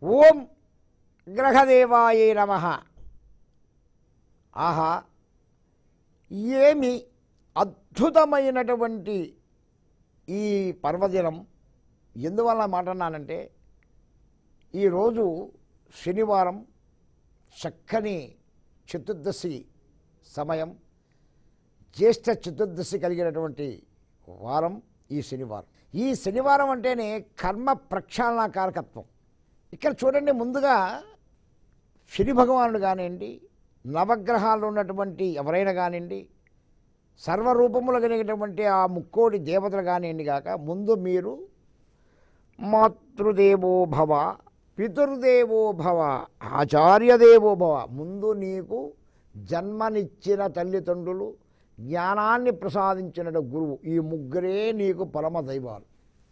ఓం గ్రహదేవాయే నమ ఆహా ఏమి అద్భుతమైనటువంటి ఈ పర్వదినం ఎందువల్ల మాట అన్నానంటే ఈరోజు శనివారం చక్కని చతుర్దశి సమయం జ్యేష్ఠ చతుర్దశి కలిగినటువంటి వారం ఈ శనివారం ఈ శనివారం అంటేనే కర్మ ప్రక్షాళన కారకత్వం ఇక్కడ చూడండి ముందుగా శని భగవానుడు కానివ్వండి నవగ్రహాలు ఉన్నటువంటి ఎవరైనా కానివ్వండి సర్వరూపములు కలిగినటువంటి ఆ ముక్కోడి దేవతలు కానివ్వండి కాక ముందు మీరు మాతృదేవో భవ పితృదేవో భవ ఆచార్యదేవో భవ ముందు నీకు జన్మనిచ్చిన తల్లిదండ్రులు జ్ఞానాన్ని ప్రసాదించిన గురువు ఈ ముగ్గురే నీకు పరమ దైవాలు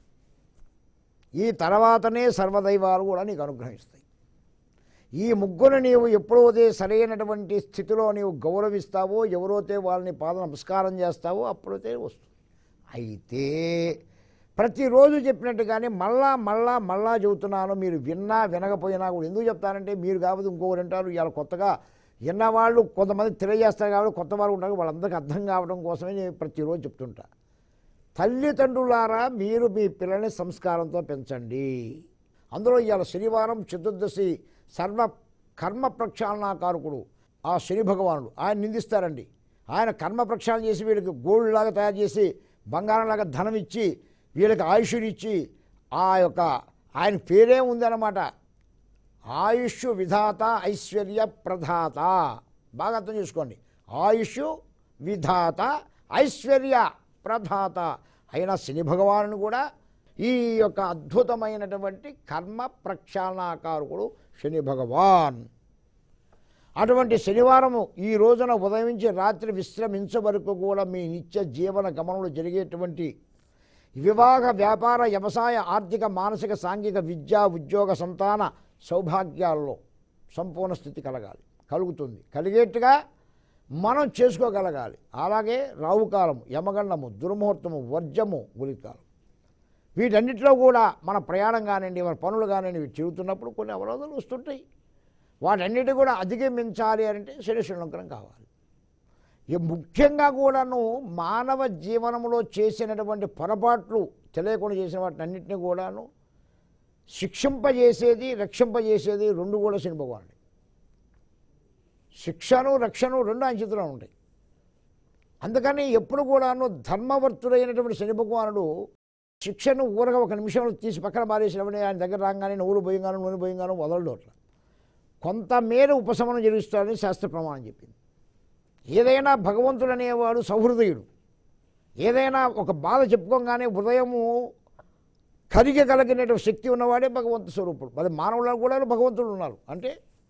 ఈ తర్వాతనే సర్వదైవాలు కూడా నీకు అనుగ్రహిస్తాయి ఈ ముగ్గురు నీవు ఎప్పుడైతే సరైనటువంటి స్థితిలో నీవు గౌరవిస్తావో ఎవరైతే వాళ్ళని పాద నమస్కారం చేస్తావో అప్పుడైతే వస్తుంది అయితే ప్రతిరోజు చెప్పినట్టుగానే మళ్ళా మళ్ళా మళ్ళా చెబుతున్నాను మీరు విన్నా వినకపోయినా కూడా ఎందుకు చెప్తానంటే మీరు కాకపోతే ఇంకొకరు వింటారు ఇవాళ కొత్తగా విన్నవాళ్ళు కొంతమంది తెలియజేస్తారు కాబట్టి కొత్త వారు ఉంటారు వాళ్ళందరికీ అర్థం కావడం కోసమే నేను ప్రతిరోజు చెప్తుంటా తల్లిదండ్రులారా మీరు మీ పిల్లల్ని సంస్కారంతో పెంచండి అందులో ఇవాళ శనివారం చతుర్దశి సర్వ కర్మ ప్రక్షాళనాకారకుడు ఆ శని భగవానుడు ఆయన నిందిస్తారండి ఆయన కర్మ ప్రక్షాళన చేసి వీళ్ళకి గోల్డ్ లాగా తయారు చేసి బంగారంలాగా ధనం ఇచ్చి వీళ్ళకి ఆయుష్నిచ్చి ఆ యొక్క ఆయన పేరే ఉందన్నమాట ఆయుష్ విధాత ఐశ్వర్య ప్రధాత బాగా అర్థం చేసుకోండి ఆయుష్ విధాత ఐశ్వర్య ప్రధాత అయిన శని భగవాను కూడా ఈ యొక్క అద్భుతమైనటువంటి కర్మ ప్రక్షాళనాకారకుడు శని భగవాన్ అటువంటి శనివారము ఈ రోజున ఉదయించి రాత్రి విశ్రమించే వరకు కూడా మీ నిత్య జీవన గమనంలో జరిగేటువంటి వివాహ వ్యాపార వ్యవసాయ ఆర్థిక మానసిక సాంఘిక విద్యా ఉద్యోగ సంతాన సౌభాగ్యాల్లో సంపూర్ణ స్థితి కలగాలి కలుగుతుంది కలిగేట్టుగా మనం చేసుకోగలగాలి అలాగే రావుకాలము యమగండము దుర్ముహూర్తము వర్జము గులికాలం వీటన్నిటిలో కూడా మన ప్రయాణం కానివ్వండి మన పనులు కానివ్వండి ఇవి తిరుగుతున్నప్పుడు కొన్ని అవరోధాలు వస్తుంటాయి వాటన్నిటి కూడా అధిగమించాలి అంటే శనిశ్వరంకరం కావాలి ఈ ముఖ్యంగా కూడాను మానవ జీవనంలో చేసినటువంటి పొరపాట్లు తెలియకుండా చేసిన వాటిని అన్నింటినీ కూడాను శిక్షింపజేసేది రక్షింపజేసేది రెండు కూడా శని భగవానుడే శిక్షను రక్షను రెండు ఆయన చేతిలో ఉంటాయి అందుకని ఎప్పుడు కూడాను ధర్మవర్తుడైనటువంటి శని భగవానుడు శిక్షను ఊరగా ఒక నిమిషంలో తీసి పక్కన పారేసినప్పుడు ఆయన దగ్గర రాగానే నవ్వులు పోయింగాను నూనె పోయింగాను వదలడు అట్లా కొంతమేర ఉపశమనం జరిగిస్తాడని శాస్త్ర ప్రమాణం చెప్పింది ఏదైనా భగవంతుడు అనేవాడు సహృదయుడు ఏదైనా ఒక బాధ చెప్పుకోగానే హృదయము కరిగగలిగినటువంటి శక్తి ఉన్నవాడే భగవంతు స్వరూపుడు మరి మానవులకు కూడా భగవంతుడు ఉన్నారు అంటే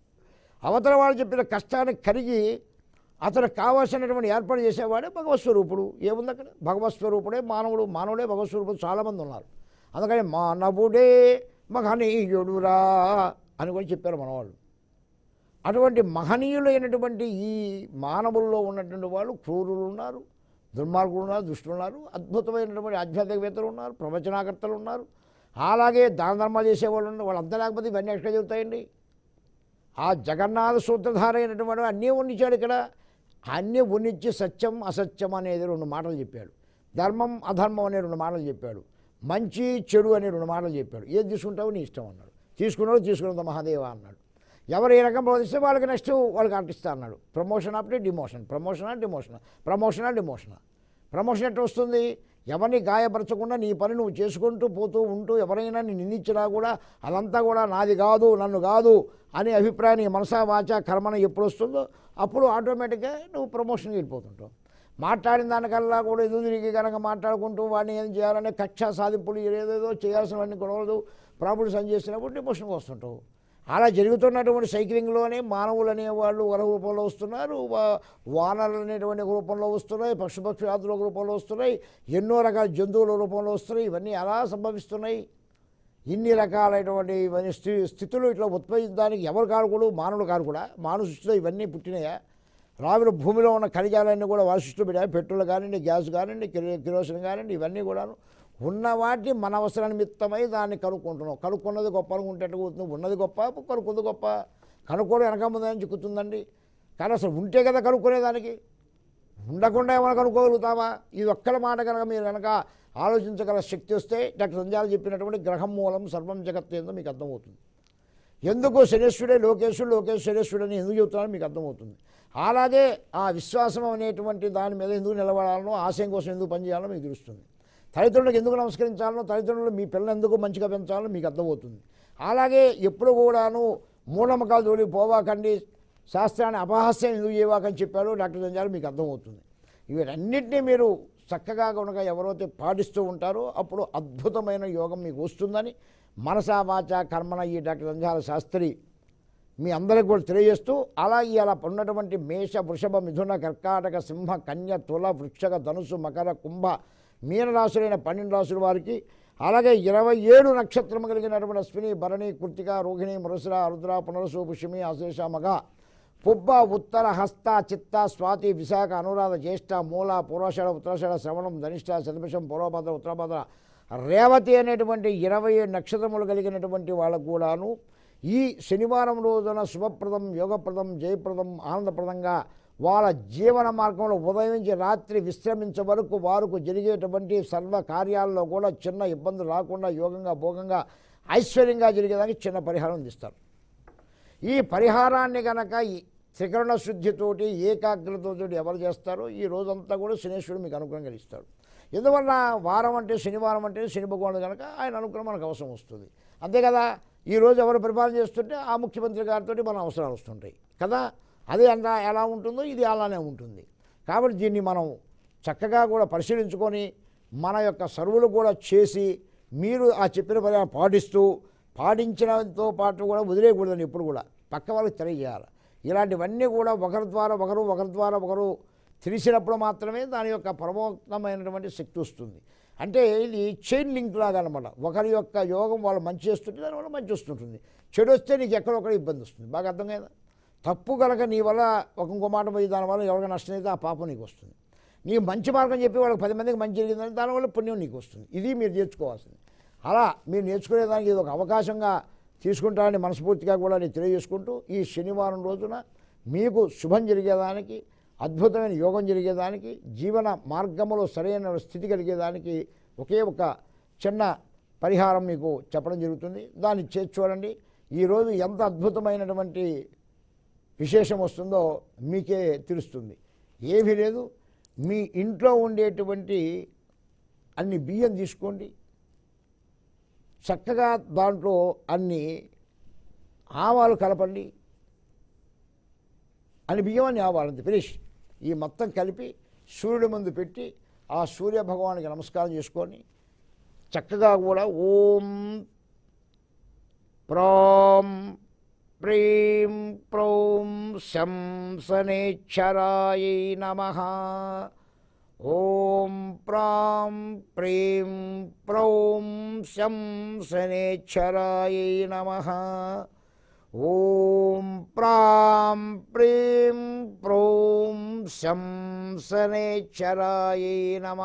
అవతల వాళ్ళు చెప్పిన కష్టాన్ని కరిగి అతనికి కావాల్సినటువంటి ఏర్పాటు చేసేవాడే భగవత్ స్వరూపుడు ఏముంది అక్కడ భగవత్ స్వరూపుడే మానవుడు మానవుడే భగవత్ స్వరూపుడు చాలామంది ఉన్నారు అందుకని మానవుడే మహనీయుడురా అని కూడా చెప్పారు మనవాళ్ళు అటువంటి మహనీయులైనటువంటి ఈ మానవుల్లో ఉన్నటువంటి వాళ్ళు క్రూరులు ఉన్నారు దుర్మార్గులు ఉన్నారు దుష్టులు ఉన్నారు అద్భుతమైనటువంటి ఆధ్యాత్మికవేత్తలు ఉన్నారు ప్రవచనాకర్తలు ఉన్నారు అలాగే దాన ధర్మాలు చేసేవాళ్ళు ఉన్నారు వాళ్ళంతా లేకపోతే ఇవన్నీ ఎక్కడ చెబుతాయండి ఆ జగన్నాథ సూత్రధార అయినటువంటి అన్నీ ఉన్నించాడు ఇక్కడ అన్నీ ఉన్నించి సత్యం అసత్యం అనేది రెండు మాటలు చెప్పాడు ధర్మం అధర్మం అనే రెండు మాటలు చెప్పాడు మంచి చెడు అనే రెండు మాటలు చెప్పాడు ఏది తీసుకుంటావు నీ ఇష్టం అన్నాడు తీసుకున్నాడు తీసుకున్నంత మహాదేవ అన్నాడు ఎవరు ఏ రకం బోధిస్తే వాళ్ళకి నెక్స్ట్ వాళ్ళకి ఆర్టిస్తా అన్నాడు ప్రమోషన్ అప్పుడే డిమోషన్ ప్రమోషనా డిమోషన్ ప్రమోషనా డిమోషనా ప్రమోషన్ ఎట్లా వస్తుంది ఎవరిని గాయపరచకుండా నీ పని నువ్వు చేసుకుంటూ పోతూ ఉంటూ ఎవరైనా నీ నిందించినా కూడా అదంతా కూడా నాది కాదు నన్ను కాదు అనే అభిప్రాయం నీ మనసా వాచ కర్మన ఎప్పుడు వస్తుందో అప్పుడు ఆటోమేటిక్గా నువ్వు ప్రమోషన్కి వెళ్ళిపోతుంటావు మాట్లాడిన దానికల్లా కూడా ఎదురు తిరిగి కనుక మాట్లాడుకుంటూ వాడిని ఏం చేయాలనే కక్ష సాధింపులు ఏదేదో చేయాల్సినవన్నీ గొడవలు ప్రాబ్లమ్స్ అని చేసినప్పుడు డిమోషన్కి వస్తుంటావు అలా జరుగుతున్నటువంటి సైక్లింగ్లోనే మానవులు అనేవాళ్ళు వర రూపంలో వస్తున్నారు వా- వానలు అనేటువంటి రూపంలో వస్తున్నాయి పశుపక్షాదుల రూపంలో వస్తున్నాయి ఎన్నో రకాల జంతువుల రూపంలో వస్తున్నాయి ఇవన్నీ ఎలా సంభవిస్తున్నాయి ఇన్ని రకాలైనటువంటి ఇవన్నీ స్థి స్థితులు ఇట్లా ఉత్పదించడానికి ఎవరు కారుకుడు మానవుడు కారుకుడా మానవ సృష్టిలో ఇవన్నీ పుట్టినాయా రావిల భూమిలో ఉన్న ఖనిజాలన్నీ కూడా వాళ్ళ సృష్టిలో పెట్టాయి పెట్రోల్ కానివ్వండి గ్యాస్ కానివ్వండి కిరో కిరోసిన్ కానివ్వండి ఇవన్నీ కూడాను ఉన్న వాటిని మన అవసర నిమిత్తమై దాన్ని కనుక్కుంటున్నాం కనుక్కున్నది గొప్ప అనుకుంటే ఎట్ట కుదురుతుంది ఉన్నది గొప్ప కనుక్కుంది గొప్ప కనుక్కోవడం వెనక ముందని చిక్కుతుందండి కానీ అసలు ఉంటే కదా కనుక్కునేదానికి ఉండకుండా ఏమైనా కనుక్కోగలుగుతావా ఇది ఒక్కల మాట కనుక మీరు కనుక ఆలోచించగల శక్తి వస్తే డాక్టర్ సంజాలు చెప్పినటువంటి గ్రహం మూలం సర్వం జగత్ ఏందో మీకు అర్థమవుతుంది ఎందుకు శనేశ్వరుడే లోకేశ్వరుడు లోకేశ్వర శనేశ్వరుడు అని ఎందుకు చెబుతున్నారో మీకు అర్థమవుతుంది అలాగే ఆ విశ్వాసం అనేటువంటి దాని మీద ఎందుకు నిలబడాలనో ఆశయం కోసం ఎందుకు పనిచేయాలో మీకు తెలుస్తుంది తల్లిదండ్రులకు ఎందుకు నమస్కరించాలనో తల్లిదండ్రులు మీ పిల్లలు ఎందుకు మంచిగా పెంచాలో మీకు అర్థమవుతుంది అలాగే ఎప్పుడు కూడాను మూఢనమ్మకాలు జోలికి పోవాకండి శాస్త్రాన్ని అపహాస్యం ఎందుకు చేయవాకని చెప్పారో డాక్టర్ సంజాలు మీకు అర్థమవుతుంది వీటన్నిటినీ మీరు చక్కగా కనుక ఎవరైతే పాటిస్తూ ఉంటారో అప్పుడు అద్భుతమైన యోగం మీకు వస్తుందని మనసా వాచ కర్మణ ఈ డాక్టర్ సంజాల శాస్త్రి మీ అందరికి కూడా తెలియజేస్తూ అలాగే అలా ఉన్నటువంటి మేష వృషభ మిథున కర్కాటక సింహ కన్య తుల వృక్షక ధనుసు మకర కుంభ మీన రాశులైన పన్నెండు రాసుల వారికి అలాగే ఇరవై ఏడు నక్షత్రం కలిగినటువంటి అశ్విని భరణి కృతిక రోహిణి మృసుర రుద్ర పునరసు పుష్యమి అశేష మగ పుబ్బ ఉత్తర హస్త చిత్త స్వాతి విశాఖ అనురాధ జ్యేష్ఠ మూల పూర్వాషాఢ ఉత్తరాషాఢ శ్రవణం ధనిష్ట శతభిషం పూర్వభద్ర ఉత్తరభద్ర రేవతి అనేటువంటి ఇరవై ఏడు నక్షత్రములు కలిగినటువంటి వాళ్ళకు కూడాను ఈ శనివారం రోజున శుభప్రదం యోగప్రదం జయప్రదం ఆనందప్రదంగా వాళ్ళ జీవన మార్గంలో ఉదయం నుంచి రాత్రి విశ్రమించే వరకు వారికి జరిగేటువంటి సర్వ కార్యాల్లో కూడా చిన్న ఇబ్బందులు రాకుండా యోగంగా భోగంగా ఐశ్వర్యంగా జరిగేదానికి చిన్న పరిహారం అందిస్తారు ఈ పరిహారాన్ని గనక ఈ త్రికరణ శుద్ధితోటి ఏకాగ్రతతోటి ఎవరు చేస్తారో ఈ రోజంతా కూడా శనేశ్వరుడు మీకు అనుగ్రహం కలిగిస్తాడు ఎందువల్ల వారం అంటే శనివారం అంటే శని భగవానుడు కనుక ఆయన అనుగ్రహం మనకు అవసరం వస్తుంది అంతే కదా ఈ రోజు ఎవరు పరిపాలన చేస్తుంటే ఆ ముఖ్యమంత్రి గారితో మన అవసరాలు వస్తుంటాయి కదా అదే అంత ఎలా ఉంటుందో ఇది అలానే ఉంటుంది కాబట్టి దీన్ని మనం చక్కగా కూడా పరిశీలించుకొని మన యొక్క సర్వులు కూడా చేసి మీరు ఆ చెప్పిన పని పాటిస్తూ పాటించడంతో పాటు కూడా వదిలేయకూడదని ఎప్పుడు కూడా పక్క వాళ్ళకి తెలియజేయాలి ఇలాంటివన్నీ కూడా ఒకరి ద్వారా ఒకరు ఒకరి ద్వారా ఒకరు తెలిసినప్పుడు మాత్రమే దాని యొక్క ప్రమోక్తమైనటువంటి శక్తి వస్తుంది అంటే ఇది చైన్ లింక్ లాగా అనమాట ఒకరి యొక్క యోగం వాళ్ళు మంచి చేస్తుంటే దానివల్ల మంచి వస్తుంటుంది చెడు వస్తే నీకు ఎక్కడొక్కడ ఇబ్బంది వస్తుంది బాగా అర్థం కదా తప్పు కనుక నీ వల్ల ఒక ఇంకో మాట పోయి దానివల్ల ఎవరికైనా నష్టం అయితే ఆ పాపం నీకు వస్తుంది నీ మంచి మార్గం చెప్పి వాళ్ళకి పది మందికి మంచి జరిగిందని దానివల్ల పుణ్యం నీకు వస్తుంది ఇది మీరు నేర్చుకోవాల్సింది అలా మీరు నేర్చుకునేదానికి ఇది ఒక అవకాశంగా తీసుకుంటారని మనస్ఫూర్తిగా కూడా నేను తెలియజేసుకుంటూ ఈ శనివారం రోజున మీకు శుభం జరిగేదానికి అద్భుతమైన యోగం జరిగేదానికి జీవన మార్గములో సరైన స్థితి కలిగేదానికి ఒకే ఒక చిన్న పరిహారం మీకు చెప్పడం జరుగుతుంది దాన్ని చేసి చూడండి ఈరోజు ఎంత అద్భుతమైనటువంటి విశేషం వస్తుందో మీకే తెలుస్తుంది ఏమీ లేదు మీ ఇంట్లో ఉండేటువంటి అన్ని బియ్యం తీసుకోండి చక్కగా దాంట్లో అన్ని ఆవాలు కలపండి అని బియ్యం అని ఆవాలంతే ఫినిష్ ఈ మొత్తం కలిపి సూర్యుడి ముందు పెట్టి ఆ సూర్య భగవానికి నమస్కారం చేసుకొని చక్కగా కూడా ఓం ప్రాం ప్రీం ప్రౌం శం శనేశ్వరాయ నమ ఓం ప్రాం ప్రీం ప్రౌం శం శనేశ్వరాయ నమ ఓం ప్రాం ప్రీం ప్రౌం శం శనేశ్వరాయ నమ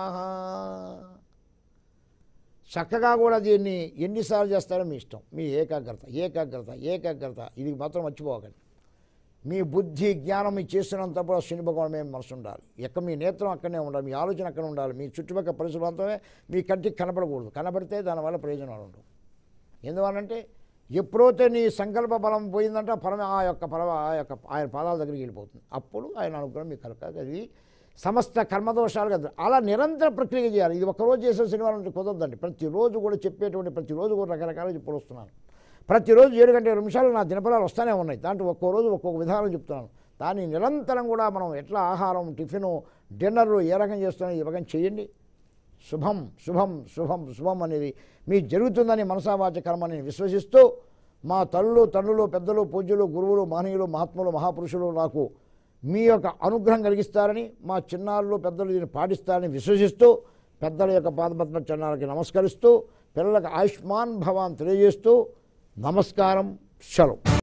చక్కగా కూడా దీన్ని ఎన్నిసార్లు చేస్తారో మీ ఇష్టం మీ ఏకాగ్రత ఏకాగ్రత ఏకాగ్రత ఇది మాత్రం మర్చిపోకండి మీ బుద్ధి జ్ఞానం మీ చేస్తున్నంతప్పుడు శని భగవాన్ మేము మనసు ఉండాలి ఎక్కడ మీ నేత్రం అక్కడనే ఉండాలి మీ ఆలోచన అక్కడ ఉండాలి మీ చుట్టుపక్కల పరిసరం అంతమే మీ కంటికి కనపడకూడదు కనపడితే దానివల్ల ప్రయోజనాలు ఉండవు ఎందువల్లంటే ఎప్పుడైతే నీ సంకల్ప బలం పోయిందంటే పరమ ఆ యొక్క పరమ ఆ యొక్క ఆయన పాదాల దగ్గరికి వెళ్ళిపోతుంది అప్పుడు ఆయన అనుగ్రహం మీకు కలక కలిగి సమస్త కర్మదోషాలు కదా అలా నిరంతర ప్రక్రియ చేయాలి ఇది ఒకరోజు చేసే శనివారం అంటే కుదరదండి ప్రతిరోజు కూడా చెప్పేటువంటి ప్రతిరోజు కూడా రకరకాల చెప్పుడు వస్తున్నాను ప్రతిరోజు ఏడు గంటల ఇరవై నిమిషాలు నా దినఫలాలు వస్తూనే ఉన్నాయి దాంట్లో ఒక్కో రోజు ఒక్కొక్క విధానం చెప్తున్నాను దాన్ని నిరంతరం కూడా మనం ఎట్లా ఆహారం టిఫిను డిన్నర్లు ఏ రకం చేస్తున్నాం ఈ రకం చేయండి శుభం శుభం శుభం శుభం అనేది మీ జరుగుతుందని మనసావాచ కర్మని విశ్వసిస్తూ మా తల్లులు తండ్రులు పెద్దలు పూజ్యులు గురువులు మహనీయులు మహాత్ములు మహాపురుషులు నాకు మీ యొక్క అనుగ్రహం కలిగిస్తారని మా చిన్నారులు పెద్దలు దీన్ని పాటిస్తారని విశ్వసిస్తూ పెద్దల యొక్క పాదపద్మ చరణాలకి నమస్కరిస్తూ పిల్లలకు ఆయుష్మాన్ భవాన్ తెలియజేస్తూ నమస్కారం సెలవు